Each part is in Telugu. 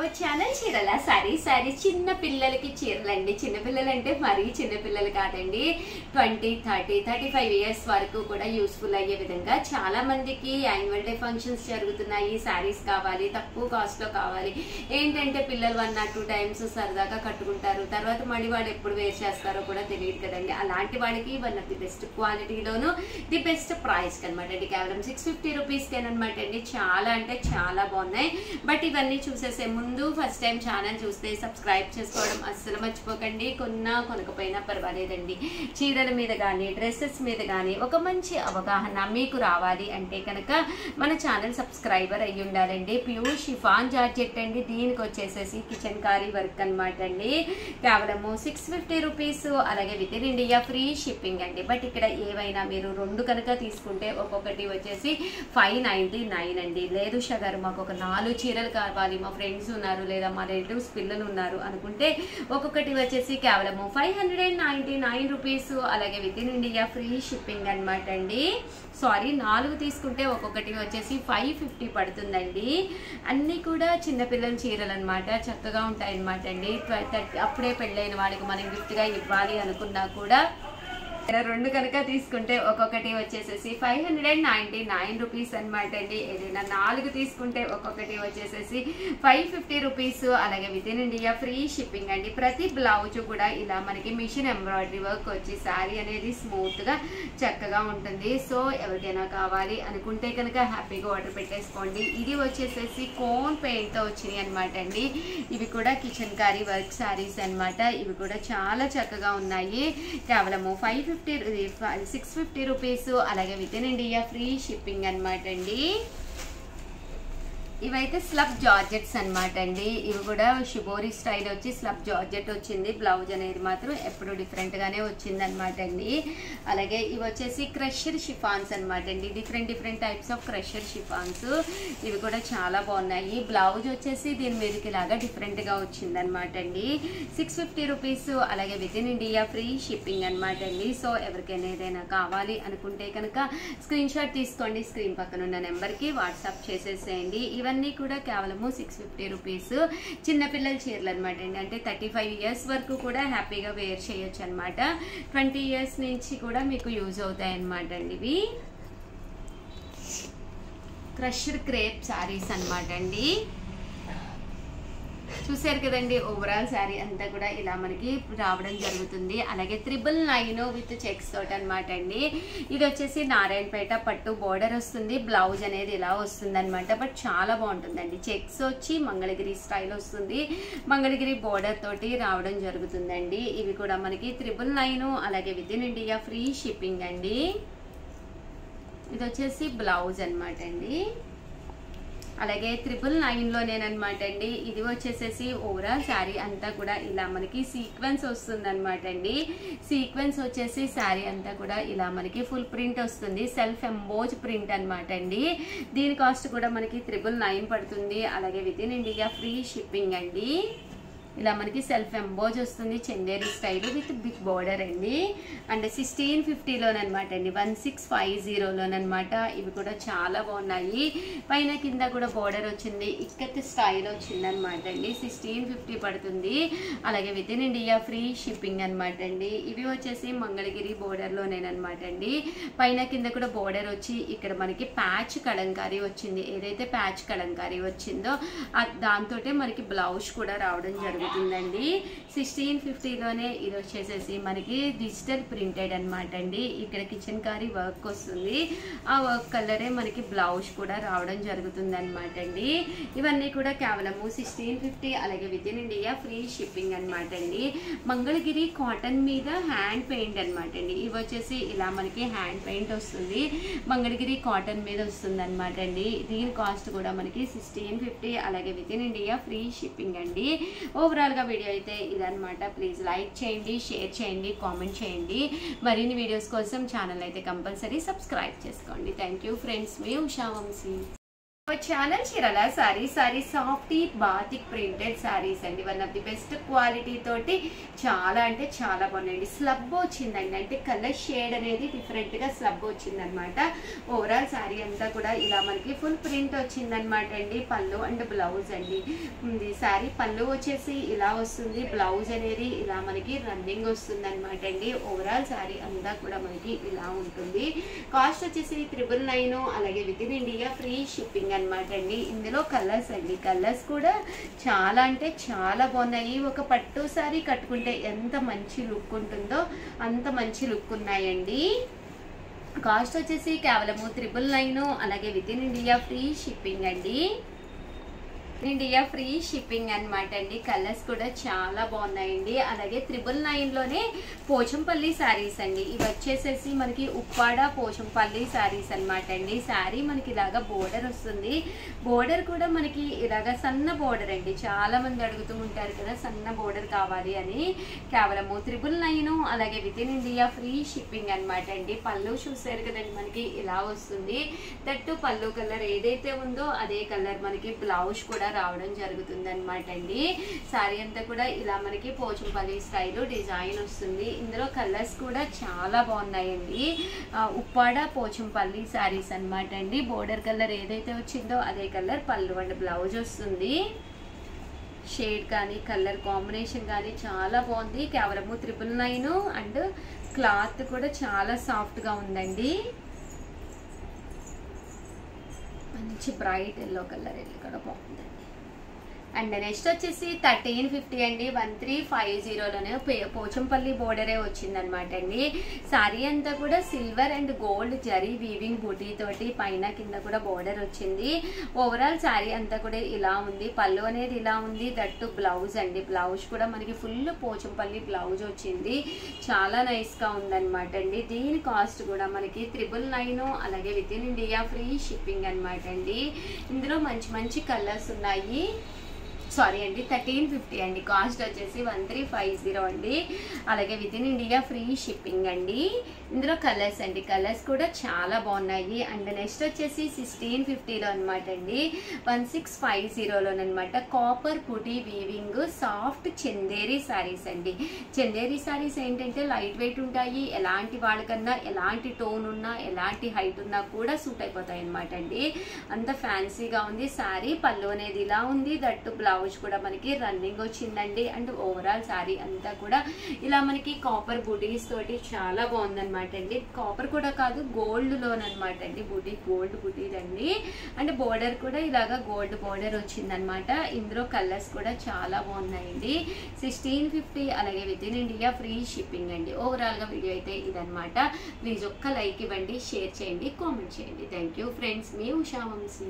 అవర్ ఛానల్ చీరల సారీ సారీ చిన్న పిల్లలకి చీరలండి చిన్న పిల్లలు అంటే మరీ చిన్న పిల్లలు కాదండి twenty thirty thirty five years వరకు కూడా యూస్ఫుల్ అయ్యే విధంగా చాలా మందికి యాన్యువల్ డే ఫంక్షన్స్ జరుగుతున్నాయి సారీస్ కావాలి తక్కువ కాస్ట్ లో కావాలి ఏంటంటే పిల్లలు వన్ ఆర్ టూ టైమ్స్ సరదాగా కట్టుకుంటారు తర్వాత మళ్ళీ వాళ్ళు ఎప్పుడు వేర్ చేస్తారో కూడా తెలియదు కదండి అలాంటి వాళ్ళకి వన్ ఆఫ్ ది బెస్ట్ క్వాలిటీలోను ది బెస్ట్ ప్రైస్ అనమాట అండి కేవలం సిక్స్ ఫిఫ్టీ రూపీస్ అనమాట అండి చాలా అంటే చాలా బాగున్నాయి బట్ ఇవన్నీ చూసేసే ముందు ఫస్ట్ టైం ఛానల్ చూస్తే సబ్స్క్రైబ్ చేసుకోవడం అస్సలు మర్చిపోకండి కొన్నా కొనకపోయినా పర్వాలేదండి చీరల మీద కానీ డ్రెస్సెస్ మీద కానీ ఒక మంచి అవగాహన మీకు రావాలి అంటే కనుక మన ఛానల్ సబ్స్క్రైబర్ అయ్యి ఉండాలండి ప్యూర్ షిఫాన్ జార్జెట్ అండి దీనికి వచ్చేసేసి కిచెన్ కారీ వర్క్ అనమాట అండి కేవలము సిక్స్ ఫిఫ్టీ రూపీస్ అలాగే with in India free shipping అండి బట్ ఇక్కడ ఏవైనా మీరు రెండు కనుక తీసుకుంటే ఒక్కొక్కటి వచ్చేసి ఫైవ్ నైంటీ నైన్ అండి లేదు షగర్ మాకు ఒక నాలుగు చీరలు కావాలి మా ఫ్రెండ్స్ ఉన్నారు లేదా మా రిలేటివ్స్ పిల్లలు ఉన్నారు అనుకుంటే ఒక్కొక్కటి వచ్చేసి కేవలము five hundred and ninety nine rupees అలాగే with in India free shipping అనమాట అండి సారీ నాలుగు తీసుకుంటే ఒక్కొక్కటి వచ్చేసి ఫైవ్ ఫిఫ్టీ పడుతుందండి అన్నీ కూడా చిన్నపిల్లల చీరలు అనమాట చక్కగా ఉంటాయి అనమాట అండి థర్టీ అప్పుడే పెళ్ళైన వాళ్ళకి మనం గిఫ్ట్గా ఇవ్వాలి అనుకున్నా కూడా ఇలా రెండు కనుక తీసుకుంటే ఒక్కొక్కటి వచ్చేసేసి five hundred and ninety nine rupees అనమాట అండి ఏదైనా నాలుగు తీసుకుంటే ఒక్కొక్కటి వచ్చేసేసి ఫైవ్ ఫిఫ్టీ రూపీస్ అలాగే with in India free shipping అండి ప్రతి బ్లౌజ్ కూడా ఇలా మనకి మిషన్ ఎంబ్రాయిడరీ వర్క్ వచ్చి శారీ అనేది స్మూత్ గా చక్కగా ఉంటుంది సో ఎవరికైనా కావాలి అనుకుంటే కనుక హ్యాపీగా ఆర్డర్ పెట్టేసుకోండి ఇది వచ్చేసేసి కోన్ పెయింట్ తో వచ్చినాయి అనమాట అండి ఇవి కూడా కిచెన్ కారీ వర్క్ శారీస్ అన్నమాట ఇవి కూడా చాలా చక్కగా ఉన్నాయి కేవలము five fifty six fifty rupees అలాగే with in India free shipping అనమాట అండి ఇవైతే స్లబ్ జార్జెట్స్ అనమాట అండి ఇవి కూడా షిబోరి స్టైల్ వచ్చి స్లబ్ జార్జెట్ వచ్చింది బ్లౌజ్ అనేది మాత్రం ఎప్పుడు డిఫరెంట్ గానే వచ్చింది అనమాట అండి అలాగే ఇవి వచ్చేసి క్రషర్ షిఫాన్స్ అనమాట అండి different different types of crusher chiffons ఇవి కూడా చాలా బాగున్నాయి బ్లౌజ్ వచ్చేసి దీని మీదకి లాగా డిఫరెంట్ గా వచ్చింది అనమాట అండి సిక్స్ ఫిఫ్టీ రూపీస్ అలాగే with in India free shipping అనమాట అండి సో ఎవరికైనా ఏదైనా కావాలి అనుకుంటే కనుక స్క్రీన్ షాట్ తీసుకోండి స్క్రీన్ పక్కన ఉన్న నెంబర్కి వాట్సాప్ చేసేసేయండి ఇవన్నీ కూడా కేవలము సిక్స్ ఫిఫ్టీ రూపీస్ చిన్నపిల్లల చీరలు అనమాట అండి అంటే థర్టీ ఫైవ్ ఇయర్స్ వరకు కూడా హ్యాపీగా వేర్ చేయొచ్చు అనమాట ట్వంటీ ఇయర్స్ నుంచి కూడా మీకు యూజ్ అవుతాయి అనమాట అండి ఇవి క్రష్డ్ క్రేప్ శారీస్ అనమాట అండి చూసారు కదండి ఓవరాల్ శారీ అంతా కూడా ఇలా మనకి రావడం జరుగుతుంది అలాగే త్రిబుల్ నైన్ విత్ చెక్స్ తోటి అనమాట అండి ఇది వచ్చేసి నారాయణపేట పట్టు బోర్డర్ వస్తుంది బ్లౌజ్ అనేది ఇలా వస్తుంది అనమాట బట్ చాలా బాగుంటుందండి చెక్స్ వచ్చి మంగళగిరి స్టైల్ వస్తుంది మంగళగిరి బోర్డర్ తోటి రావడం జరుగుతుందండి ఇవి కూడా మనకి త్రిబుల్ నైన్ అలాగే with in India free shipping అండి ఇది వచ్చేసి బ్లౌజ్ అనమాట అండి అలాగే త్రిపుల్ నైన్లోనేనమాట అండి ఇది వచ్చేసేసి ఓవరాల్ శారీ అంతా కూడా ఇలా మనకి సీక్వెన్స్ వస్తుంది అనమాట అండి సీక్వెన్స్ వచ్చేసి శారీ అంతా కూడా ఇలా మనకి ఫుల్ ప్రింట్ వస్తుంది సెల్ఫ్ ఎంబోజ్ ప్రింట్ అనమాట అండి దీని కాస్ట్ కూడా మనకి త్రిపుల్ నైన్ పడుతుంది అలాగే with in India free shipping అండి ఇలా మనకి సెల్ఫ్ ఎంబోజ్ వస్తుంది Chanderi style with big border అండి అండ్ సిక్స్టీన్ ఫిఫ్టీలోనమాట అండి వన్ సిక్స్ ఫైవ్ జీరోలోనమాట ఇవి కూడా చాలా బాగున్నాయి పైన కింద కూడా బోర్డర్ వచ్చింది ఇక్కత్ స్టైల్ వచ్చింది అనమాట అండి సిక్స్టీన్ ఫిఫ్టీ పడుతుంది అలాగే with in India free shipping అనమాట అండి ఇవి వచ్చేసి మంగళగిరి బోర్డర్లోనేనమాట అండి పైన కింద కూడా బోర్డర్ వచ్చి ఇక్కడ మనకి ప్యాచ్ కలంకారీ వచ్చింది ఏదైతే ప్యాచ్ కలంకారీ వచ్చిందో దాంతో మనకి బ్లౌజ్ కూడా రావడం జరుగుతుంది జరుగుతుందండి సిక్స్టీన్ ఫిఫ్టీలోనే ఇది వచ్చేసేసి మనకి డిజిటల్ ప్రింటెడ్ అనమాట అండి ఇక్కడ కిచెన్ కారీ వర్క్ వస్తుంది ఆ వర్క్ కలరే మనకి బ్లౌజ్ కూడా రావడం జరుగుతుంది అనమాట అండి ఇవన్నీ కూడా కేవలము సిక్స్టీన్ ఫిఫ్టీ అలాగే with in India free shipping అనమాట అండి మంగళగిరి కాటన్ మీద హ్యాండ్ పెయింట్ అనమాట అండి ఇవి వచ్చేసి ఇలా మనకి హ్యాండ్ పెయింట్ వస్తుంది మంగళగిరి కాటన్ మీద వస్తుంది అనమాట అండి దీని కాస్ట్ కూడా మనకి సిక్స్టీన్ ఫిఫ్టీ అలాగే with in India free shipping అండి ఓవరాల్గా వీడియో అయితే ఇదనమాట ప్లీజ్ లైక్ చేయండి షేర్ చేయండి కామెంట్ చేయండి మరిన్ని వీడియోస్ కోసం ఛానల్ అయితే కంపల్సరీ సబ్స్క్రైబ్ చేసుకోండి థ్యాంక్ యూ ఫ్రెండ్స్ మీ ఉషా వంశీ ఛానల్ చీరల sari sari softy batik printed saris అండి one of the best quality తోటి చాలా అంటే చాలా బాగున్నాయండి స్లబ్ వచ్చిందండి అంటే కలర్ షేడ్ అనేది డిఫరెంట్ గా స్లబ్ వచ్చిందనమాట ఓవరాల్ సారీ అంతా కూడా ఇలా మనకి ఫుల్ ప్రింట్ వచ్చిందనమాట అండి పళ్ళు అండ్ బ్లౌజ్ అండి ఇది సారీ పళ్ళు వచ్చేసి ఇలా వస్తుంది బ్లౌజ్ అనేది ఇలా మనకి రన్నింగ్ వస్తుంది అనమాట అండి ఓవరాల్ సారీ అంతా కూడా మనకి ఇలా ఉంటుంది కాస్ట్ వచ్చేసి త్రిబుల్ నైన్ అలాగే with in India free shipping అనమాట అండి ఇందులో కలర్స్ అండి కలర్స్ కూడా చాలా అంటే చాలా బాగున్నాయి ఒక పట్టు సారీ కట్టుకుంటే ఎంత మంచి లుక్ ఉంటుందో అంత మంచి లుక్ ఉన్నాయండి కాస్ట్ వచ్చేసి కేవలము త్రిబుల్ నైన్ అలాగే with in India free shipping అండి ఇండియా ఫ్రీ షిప్పింగ్ అనమాట అండి కలర్స్ కూడా చాలా బాగున్నాయండి అలాగే త్రిబుల్ నైన్ లోనే పోచంపల్లి శారీస్ అండి ఇవి వచ్చేసేసి మనకి ఉప్పాడ పోచంపల్లి శారీస్ అనమాట అండి శారీ మనకి ఇలాగా బోర్డర్ వస్తుంది బోర్డర్ కూడా మనకి ఇలాగా సన్న బోర్డర్ అండి చాలా మంది అడుగుతూ ఉంటారు కదా సన్న బోర్డర్ కావాలి అని కేవలము త్రిబుల్ నైన్ అలాగే with in India free shipping అనమాట అండి పళ్ళు చూసారు కదండి మనకి ఇలా వస్తుంది దట్టు పళ్ళు కలర్ ఏదైతే ఉందో అదే కలర్ మనకి బ్లౌజ్ కూడా రావడం జరుగుతుంది అనమాట అండి సారీ అంతా కూడా ఇలా మనకి పోచంపల్లి స్టైల్ డిజైన్ వస్తుంది ఇందులో కలర్స్ కూడా చాలా బాగున్నాయండి ఆ, ఉప్పాడ పోచంపల్లి సారీస్ అన్నమాట అండి బోర్డర్ కలర్ ఏదైతే వచ్చిందో అదే కలర్ పళ్ళు అండ్ బ్లౌజ్ వస్తుంది షేడ్ కానీ కలర్ కాంబినేషన్ కానీ చాలా బాగుంది కేవలము త్రిపుల్ నైన్ అండ్ క్లాత్ కూడా చాలా సాఫ్ట్గా ఉందండి మంచి బ్రైట్ ఎల్లో కలర్ ఎల్లో కూడా బాగుందండి అండ్ నెక్స్ట్ వచ్చేసి థర్టీన్ ఫిఫ్టీ అండి వన్ త్రీ ఫైవ్ జీరోలోనే పోచంపల్లి బోర్డరే వచ్చిందనమాట అండి సారీ అంతా కూడా silver and gold zari weaving బూటీ తోటి పైన కింద కూడా బోర్డర్ వచ్చింది ఓవరాల్ సారీ అంతా కూడా ఇలా ఉంది పళ్ళు అనేది ఇలా ఉంది దట్టు బ్లౌజ్ అండి బ్లౌజ్ కూడా మనకి ఫుల్ పోచంపల్లి బ్లౌజ్ వచ్చింది చాలా నైస్ గా ఉందన్నమాట అండి దీని కాస్ట్ కూడా మనకి త్రిబుల్ నైన్ అలాగే with in India free shipping అనమాట అండి ఇందులో మంచి మంచి కలర్స్ ఉన్నాయి సారీ అండి థర్టీన్ ఫిఫ్టీ అండి కాస్ట్ వచ్చేసి వన్ త్రీ ఫైవ్ జీరో అండి అలాగే with in India free shipping అండి ఇందులో కలర్స్ అండి కలర్స్ కూడా చాలా బాగున్నాయి అండ్ నెక్స్ట్ వచ్చేసి సిక్స్టీన్ ఫిఫ్టీలో అనమాట అండి వన్ సిక్స్ ఫైవ్ జీరోలోనమాట కాపర్ పుటి వీవింగ్ సాఫ్ట్ చందేరి శారీస్ అండి చందేరి శారీస్ ఏంటంటే లైట్ వెయిట్ ఉంటాయి ఎలాంటి వాళ్ళకన్నా ఎలాంటి టోన్ ఉన్నా ఎలాంటి హైట్ ఉన్నా కూడా సూట్ అయిపోతాయి అనమాట అండి అంత ఫ్యాన్సీగా ఉంది శారీ పళ్ళు అనేది ఇలా ఉంది దట్టు బ్లౌజ్ కూడా మనకి రన్నింగ్ వచ్చిందండి అండ్ ఓవరాల్ శారీ అంతా కూడా ఇలా మనకి కాపర్ బుటీస్ తోటి చాలా బాగుందన్నమాట అండి కాపర్ కూడా కాదు గోల్డ్ లోన్ అనమాట అండి బుటీ గోల్డ్ బుటీస్ అండి అండ్ బోర్డర్ కూడా ఇలాగా గోల్డ్ బోర్డర్ వచ్చిందనమాట ఇందులో కలర్స్ కూడా చాలా బాగున్నాయండి సిక్స్టీన్ ఫిఫ్టీ అలాగే with in India free shipping అండి ఓవరాల్ గా వీడియో అయితే ఇదనమాట ప్లీజ్ ఒక్క లైక్ ఇవ్వండి షేర్ చేయండి కామెంట్ చేయండి థ్యాంక్ యూ ఫ్రెండ్స్ మీ ఉషా వంశీ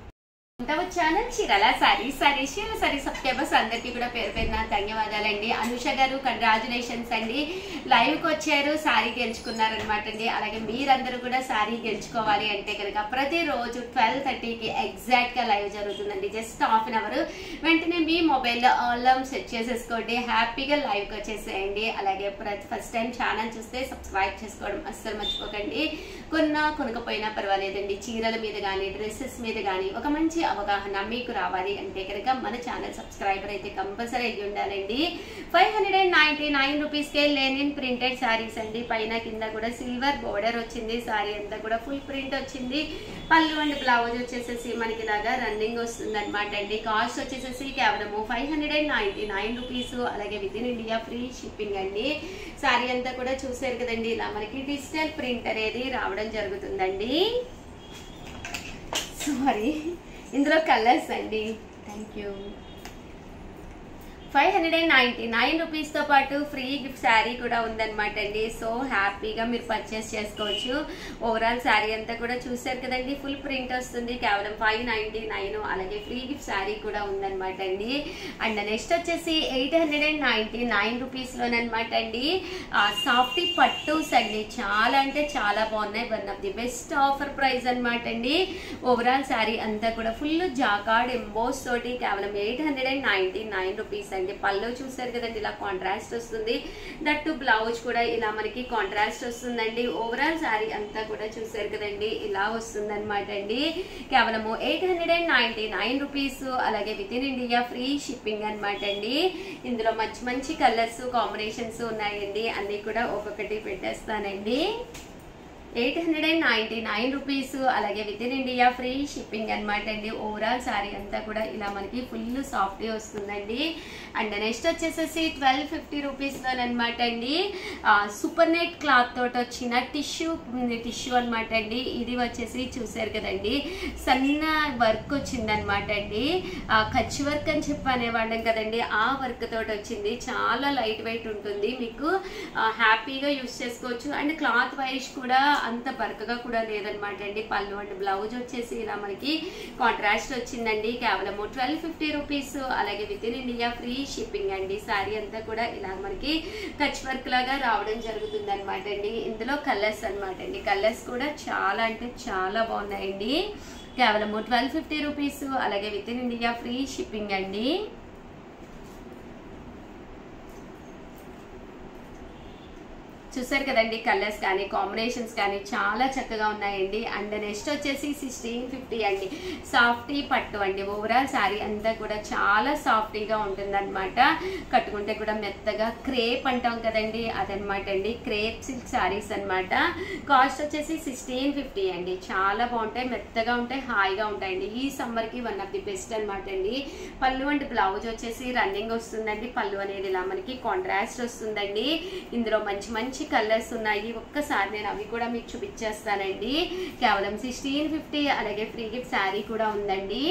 ఉంటా ఛానల్ చీరల సారీ సారీ చీర సారీ సబ్స్క్రైబర్స్ అందరికీ కూడా పేరు పేరున ధన్యవాదాలండి అనుష గారు కంగ్రాచులేషన్స్ అండి లైవ్ కి వచ్చారు సారీ గెలుచుకున్నారనమాట అండి అలాగే మీరందరూ కూడా సారీ గెలుచుకోవాలి అంటే కనుక ప్రతిరోజు ట్వెల్వ్ థర్టీకి ఎగ్జాక్ట్ గా లైవ్ జరుగుతుందండి జస్ట్ హాఫ్ అన్ అవర్ వెంటనే మీ మొబైల్లో ఆల్లం సెట్ చేసేసుకోండి హ్యాపీగా లైవ్ కి వచ్చేసేయండి అలాగే ప్రతి ఫస్ట్ టైం ఛానల్ చూస్తే సబ్స్క్రైబ్ చేసుకోవడం అస్సలు మర్చిపోకండి కొన్నా కొనకపోయినా పర్వాలేదండి చీరల మీద కానీ డ్రెస్సెస్ మీద కానీ ఒక మంచి అవగాహన మీకు రావాలి అంటే కనుక మన ఛానల్ సబ్స్క్రైబర్ అయితే కంపల్సరీ అయ్యి ఉండాలండి five hundred and ninety nine రూపీస్కే లెనిన్ ప్రింటెడ్ శారీస్ అండి పైన కింద కూడా సిల్వర్ బోర్డర్ వచ్చింది శారీ అంతా కూడా ఫుల్ ప్రింట్ వచ్చింది పళ్ళు అండ్ బ్లౌజ్ వచ్చేసేసి మనకి ఇలాగా రన్నింగ్ వస్తుంది అనమాట అండి కాస్ట్ వచ్చేసేసి కేవలము five hundred and ninety nine rupees అలాగే with in India free shipping అండి శారీ అంతా కూడా చూసారు కదండి ఇలా మనకి డిజిటల్ ప్రింట్ అనేది రావడం జరుగుతుందండి సారీ ఇందులో కలర్స్ అండి thank you five hundred and ninety nine రూపీస్తో పాటు ఫ్రీ గిఫ్ట్ శారీ కూడా ఉందన్నమాట అండి సో హ్యాపీగా మీరు పర్చేస్ చేసుకోవచ్చు ఓవరాల్ శారీ అంతా కూడా చూసారు కదండి ఫుల్ ప్రింట్ వస్తుంది కేవలం ఫైవ్ నైన్టీ నైన్ అలాగే ఫ్రీ గిఫ్ట్ శారీ కూడా ఉందన్నమాట అండి అండ్ నెక్స్ట్ వచ్చేసి eight hundred and ninety nine రూపీస్లోనమాట అండి సాఫ్టీ పట్టూస్ అండి చాలా అంటే చాలా బాగున్నాయి one of the best offer price అనమాట అండి ఓవరాల్ శారీ అంతా కూడా ఫుల్ జాకార్డ్ ఎంబోస్ తోటి కేవలం eight hundred and ninety nine rupees అండి అండి పళ్ళు చూసారు కదండి ఇలా కాంట్రాస్ట్ వస్తుంది దట్టు బ్లౌజ్ కూడా ఇలా మనకి కాంట్రాస్ట్ వస్తుందండి ఓవరాల్ శారీ అంతా కూడా చూసారు కదండి ఇలా వస్తుంది అనమాట అండి కేవలము eight hundred and ninety nine rupees అలాగే with in India free shipping అనమాట అండి ఇందులో మంచి మంచి కలర్స్ కాంబినేషన్స్ ఉన్నాయండి అన్ని కూడా ఒక్కొక్కటి పెట్టేస్తానండి eight hundred and ninety nine rupees అలాగే with in India free shipping అనమాట అండి ఓవరాల్ శారీ అంతా కూడా ఇలా మనకి ఫుల్ సాఫ్ట్ వస్తుందండి అండ్ నెక్స్ట్ వచ్చేసేసి ట్వెల్వ్ ఫిఫ్టీ రూపీస్లో అనమాట అండి సూపర్ నెట్ క్లాత్ తోటి వచ్చిన టిష్యూ టిష్యూ అనమాట అండి ఇది వచ్చేసి చూసారు కదండి సన్న వర్క్ వచ్చిందనమాట అండి ఆ, ఖర్చు వర్క్ అని చెప్పి అనేవాళ్ళం కదండి ఆ వర్క్ తోటి వచ్చింది చాలా లైట్ వెయిట్ ఉంటుంది మీకు ఆ, హ్యాపీగా యూస్ చేసుకోవచ్చు అండ్ క్లాత్ వైజ్ కూడా అంత బరకగా కూడా లేదనమాట అండి పళ్ళు అండ్ బ్లౌజ్ వచ్చేసి ఇలా మనకి కాంట్రాస్ట్ వచ్చిందండి కేవలం ట్వెల్వ్ ఫిఫ్టీ రూపీస్ అలాగే with in India free shipping అండి శారీ అంతా కూడా ఇలా మనకి కచ్ వర్క్ లాగా రావడం జరుగుతుంది అనమాట అండి ఇందులో కలర్స్ అనమాట అండి కలర్స్ కూడా చాలా అంటే చాలా బాగున్నాయండి కేవలం ట్వెల్వ్ ఫిఫ్టీ రూపీస్ అలాగే with in India free shipping అండి చూసారు కదండి కలర్స్ కానీ కాంబినేషన్స్ కానీ చాలా చక్కగా ఉన్నాయండి అండ్ నెక్స్ట్ వచ్చేసి సిక్స్టీన్ ఫిఫ్టీ అండి సాఫ్టీ పట్టు అండి ఓవరాల్ శారీ అంతా కూడా చాలా సాఫ్టీగా ఉంటుంది అనమాట కట్టుకుంటే కూడా మెత్తగా క్రేప్ అంటాం కదండి అదనమాట అండి క్రేప్ సిల్క్ శారీస్ అన్నమాట కాస్ట్ వచ్చేసి సిక్స్టీన్ ఫిఫ్టీ అండి చాలా బాగుంటాయి మెత్తగా ఉంటాయి హాయిగా ఉంటాయండి ఈ సమ్మర్కి వన్ ఆఫ్ ది బెస్ట్ అనమాట అండి పళ్ళు అండ్ బ్లౌజ్ వచ్చేసి రన్నింగ్ వస్తుందండి పళ్ళు అనేది ఇలా మనకి కాంట్రాస్ట్ వస్తుందండి ఇందులో మంచి మంచి కలర్స్ ఉన్నాయి ఒక్కసారి నేను అవి కూడా మీకు చూపించేస్తానండి కేవలం సిక్స్టీన్ ఫిఫ్టీ అలాగే ఫ్రీ గిఫ్ట్ శారీ కూడా ఉందండి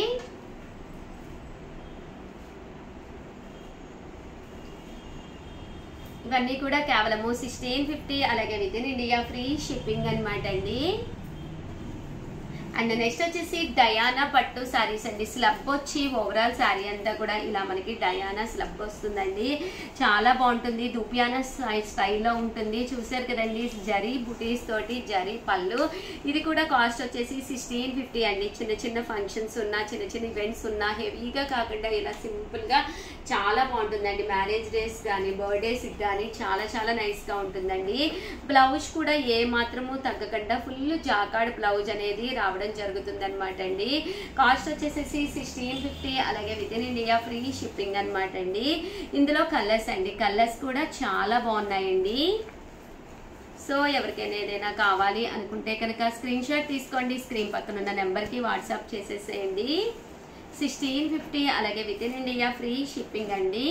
ఇవన్నీ కూడా కేవలము సిక్స్టీన్ ఫిఫ్టీ అలాగే with in India free shipping అనమాట అండి అండ్ నెక్స్ట్ వచ్చేసి డయానా పట్టు శారీస్ అండి స్లబ్ వచ్చి ఓవరాల్ శారీ అంతా కూడా ఇలా మనకి డయానా స్లబ్ వస్తుందండి చాలా బాగుంటుంది దుపియానా స్టైల్లో ఉంటుంది చూసారు కదండి జరీ బుటీస్ తోటి జరీ పళ్ళు ఇది కూడా కాస్ట్ వచ్చేసి సిక్స్టీన్ ఫిఫ్టీ అండి చిన్న చిన్న ఫంక్షన్స్ ఉన్నా చిన్న చిన్న ఈవెంట్స్ ఉన్నా హెవీగా కాకుండా ఇలా సింపుల్గా చాలా బాగుంటుందండి మ్యారేజ్ డేస్ కానీ బర్త్డేస్కి కానీ చాలా చాలా నైస్గా ఉంటుందండి బ్లౌజ్ కూడా ఏ మాత్రము తగ్గకుండా ఫుల్ జాకాడ్ బ్లౌజ్ అనేది రావడం జరుగుతుంది అనమాట అండి కాస్ట్ వచ్చేసేసి సిక్స్టీన్ ఫిఫ్టీ అలాగే with in India free shipping అనమాట అండి ఇందులో కలర్స్ అండి కలర్స్ కూడా చాలా బాగున్నాయండి సో ఎవరికైనా ఏదైనా కావాలి అనుకుంటే కనుక స్క్రీన్ షాట్ తీసుకోండి స్క్రీన్ పక్కన ఉన్న నెంబర్కి వాట్సాప్ చేసేసేయండి సిక్స్టీన్ ఫిఫ్టీ అలాగే with in India free shipping అండి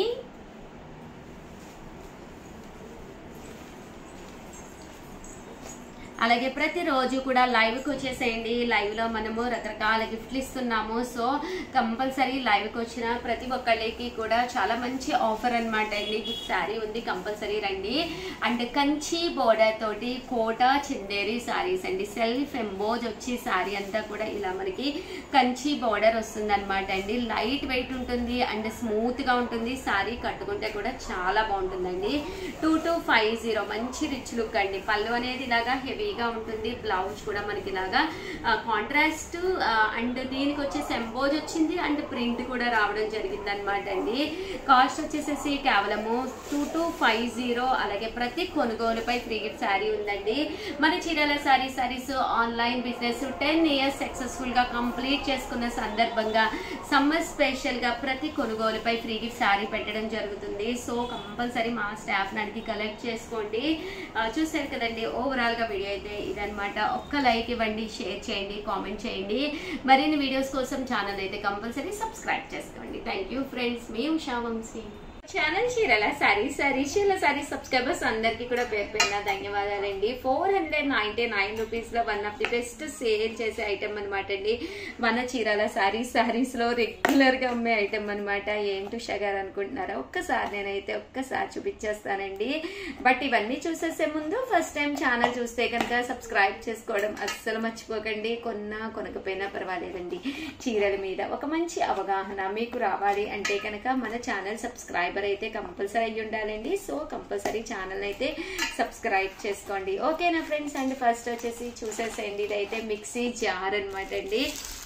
అలాగే ప్రతిరోజు కూడా లైవ్కి వచ్చేసేయండి లైవ్లో మనము రకరకాల గిఫ్ట్లు ఇస్తున్నాము సో కంపల్సరీ లైవ్కి వచ్చిన ప్రతి ఒక్కళ్ళకి కూడా చాలా మంచి ఆఫర్ అనమాట అండి గిఫ్ట్ శారీ ఉంది కంపల్సరీ రండి అండ్ కంచి బోర్డర్ తోటి కోట చిందేరి శారీస్ అండి సెల్ఫ్ ఎంబోజ్ వచ్చి శారీ అంతా కూడా ఇలా మనకి కంచి బోర్డర్ వస్తుంది అనమాట అండి లైట్ వెయిట్ ఉంటుంది అండ్ స్మూత్గా ఉంటుంది శారీ కట్టుకుంటే కూడా చాలా బాగుంటుందండి టూ టు ఫైవ్ జీరో మంచి రిచ్ లుక్ అండి పళ్ళు అనేది ఇలాగా హెవీగా ఉంటుంది బ్లౌజ్ కూడా మనకి ఇలాగా కాంట్రాస్ట్ అండ్ దీనికి వచ్చేసి ఎంబోజ్ వచ్చింది అండ్ ప్రింట్ కూడా రావడం జరిగింది అనమాట అండి కాస్ట్ వచ్చేసేసి కేవలము టూ టు ఫైవ్ జీరో అలాగే ప్రతి కొనుగోలుపై ఫ్రీ గిఫ్ట్ శారీ ఉందండి మన Chirala sari saris online business ten years successful గా కంప్లీట్ చేసుకున్న సందర్భంగా సమ్మర్ స్పెషల్ గా ప్రతి కొనుగోలుపై ఫ్రీ గిఫ్ట్ శారీ పెట్టడం జరుగుతుంది సో కంపల్సరీ మా స్టాఫ్ అడిగి కలెక్ట్ చేసుకోండి ఆ, చూశారు కదండి ఓవరాల్ గా వీడియో అయితే ఇదనమాట ఒక్క లైక్ ఇవ్వండి షేర్ చేయండి కామెంట్ చేయండి మరిన్ని వీడియోస్ కోసం ఛానల్ అయితే కంపల్సరీ సబ్స్క్రైబ్ చేసుకోండి థ్యాంక్ యూ ఫ్రెండ్స్ మీ ఉషా వంశీ ఛానల్ చీరల సారీ సారీ చీరల సారీ సబ్స్క్రైబర్స్ అందరికీ కూడా పేరు పేరున ధన్యవాదాలండి four hundred ninety nine rupees లో one of the best sale చేసే ఐటమ్ అనమాట అండి మన చీరల సారీ సారీస్ లో రెగ్యులర్ గా అమ్మే ఐటమ్ అనమాట ఏంటి ఉషా గారు అనుకుంటున్నారా ఒక్కసారి నేనైతే ఒక్కసారి చూపించేస్తానండి బట్ ఇవన్నీ చూసేసే ముందు ఫస్ట్ టైం ఛానల్ చూస్తే కనుక సబ్స్క్రైబ్ చేసుకోవడం అస్సలు మర్చిపోకండి కొన్నా కొనకపోయినా పర్వాలేదండి చీరల మీద ఒక మంచి అవగాహన మీకు రావాలి అంటే కనుక మన ఛానల్ సబ్స్క్రైబర్ అయితే కంపల్సరీ అయ్యి ఉండాలండి సో కంపల్సరీ ఛానల్ అయితే సబ్స్క్రైబ్ చేసుకోండి ఓకేనా ఫ్రెండ్స్ అండ్ ఫస్ట్ వచ్చేసి చూసేసేయండి ఇదైతే మిక్సీ జార్ అనమాట అండి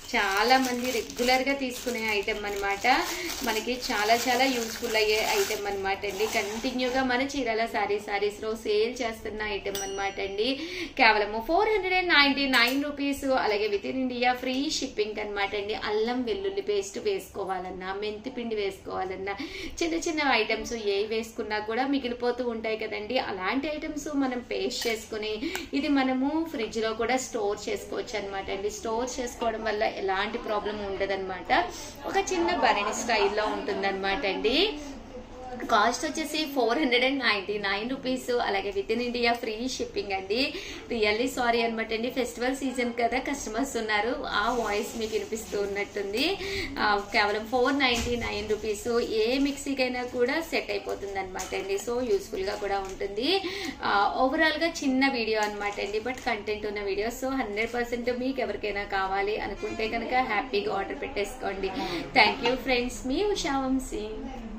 చాలా మంది రెగ్యులర్ గా తీసుకునే ఐటెం అన్నమాట మనకి చాలా చాలా యూస్ఫుల్ అయ్యే ఐటెం అన్నమాట అండి కంటిన్యూగా మన చీరాల సారీ సారీస్ లో సేల్ చేస్తున్న ఐటెం అన్నమాట అండి కేవలము four hundred and ninety nine rupees అలాగే with in India free shipping అనమాట అండి అల్లం వెల్లుల్లి పేస్ట్ వేసుకోవాలన్నా మెంతి పిండి వేసుకోవాలన్నా చిన్న చిన్న ఐటమ్స్ ఏ వేసుకున్నా కూడా మిగిలిపోతూ ఉంటాయి కదండి అలాంటి ఐటమ్స్ మనం పేస్ట్ చేసుకుని ఇది మనము ఫ్రిడ్జ్ లో కూడా స్టోర్ చేసుకోవచ్చు అనమాట అండి స్టోర్ చేసుకోవడం వల్ల ఎలాంటి ప్రాబ్లం ఉండదన్నమాట ఒక చిన్న బరణి స్టైల్లో ఉంటుందన్నమాట అండి కాస్ట్ వచ్చేసి four hundred and ninety nine rupees అలాగే with in India free shipping అండి రియల్లీ సారీ అనమాట అండి ఫెస్టివల్ సీజన్ కదా కస్టమర్స్ ఉన్నారు ఆ వాయిస్ మీకు వినిపిస్తూ ఉన్నట్టుంది ఆ, కేవలం ఫోర్ నైన్టీ నైన్ రూపీస్ ఏ మిక్సీకైనా కూడా సెట్ అయిపోతుంది అనమాట అండి సో యూస్ఫుల్ గా కూడా ఉంటుంది ఓవరాల్ గా చిన్న వీడియో అనమాట అండి బట్ కంటెంట్ ఉన్న వీడియో సో హండ్రెడ్ పర్సెంట్ మీకు ఎవరికైనా కావాలి అనుకుంటే కనుక హ్యాపీగా ఆర్డర్ పెట్టేసుకోండి థ్యాంక్ యూ ఫ్రెండ్స్ మీ ఉషా వంశీ